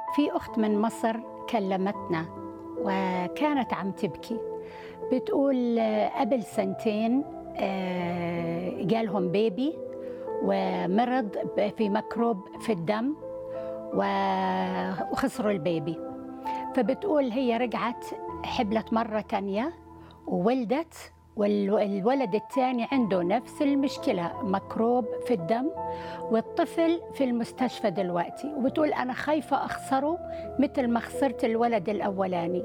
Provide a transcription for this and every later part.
في أخت من مصر كلمتنا وكانت عم تبكي بتقول آه، قبل سنتين آه، جالهم بيبي ومرض ب- في ميكروب في الدم و- وخسروا البيبي فبتقول هي رجعت حبلت مرة تانية وولدت والولد الثاني عنده نفس المشكلة ميكروب في الدم والطفل في المستشفى دلوقتي وبتقول أنا خايفة أخسره مثل ما خسرت الولد الأولاني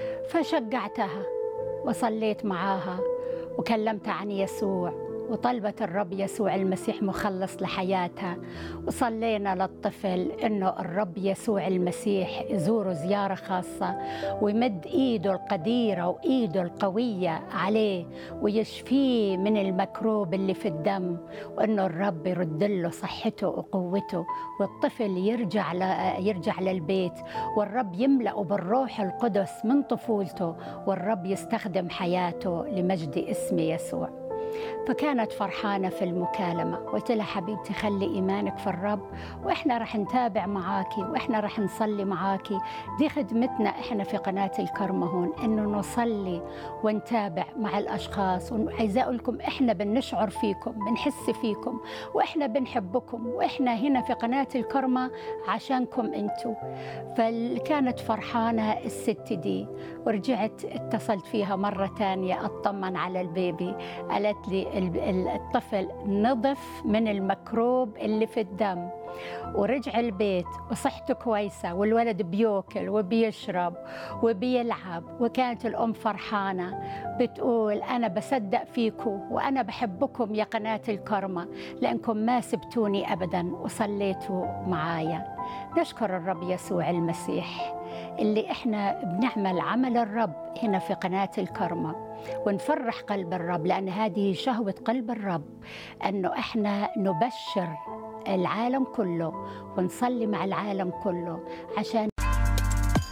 فشجعتها وصليت معاها وكلمتها عن يسوع وطلبت الرب يسوع المسيح مخلص لحياتها وصلينا للطفل انه الرب يسوع المسيح يزوره زياره خاصه ويمد ايده القديره وايده القويه عليه ويشفيه من المكروب اللي في الدم وانه الرب يرد له صحته وقوته والطفل يرجع ل... يرجع للبيت والرب يملأه بالروح القدس من طفولته والرب يستخدم حياته لمجد اسم يسوع فكانت فرحانة في المكالمة قلت لها حبيبتي خلي إيمانك في الرب وإحنا رح نتابع معاكي وإحنا رح نصلي معاكي دي خدمتنا إحنا في قناة الكرمة هون إنه نصلي ونتابع مع الأشخاص وعايزة أقول لكم إحنا بنشعر فيكم بنحس فيكم وإحنا بنحبكم وإحنا هنا في قناة الكرمة عشانكم أنتوا فكانت فرحانة الست دي ورجعت اتصلت فيها مرة تانية أطمن على البيبي قالت لي ال- ال- الطفل نظف من الميكروب اللي في الدم ورجع البيت وصحته كويسة والولد بيوكل وبيشرب وبيلعب وكانت الأم فرحانة بتقول أنا بصدق فيكم وأنا بحبكم يا قناة الكرمة لأنكم ما سبتوني أبدا وصليتوا معايا نشكر الرب يسوع المسيح اللي احنا بنعمل عمل الرب هنا في قناة الكرمة ونفرح قلب الرب لأن هذه شهوة قلب الرب أنه احنا نبشر العالم كله ونصلي مع العالم كله عشان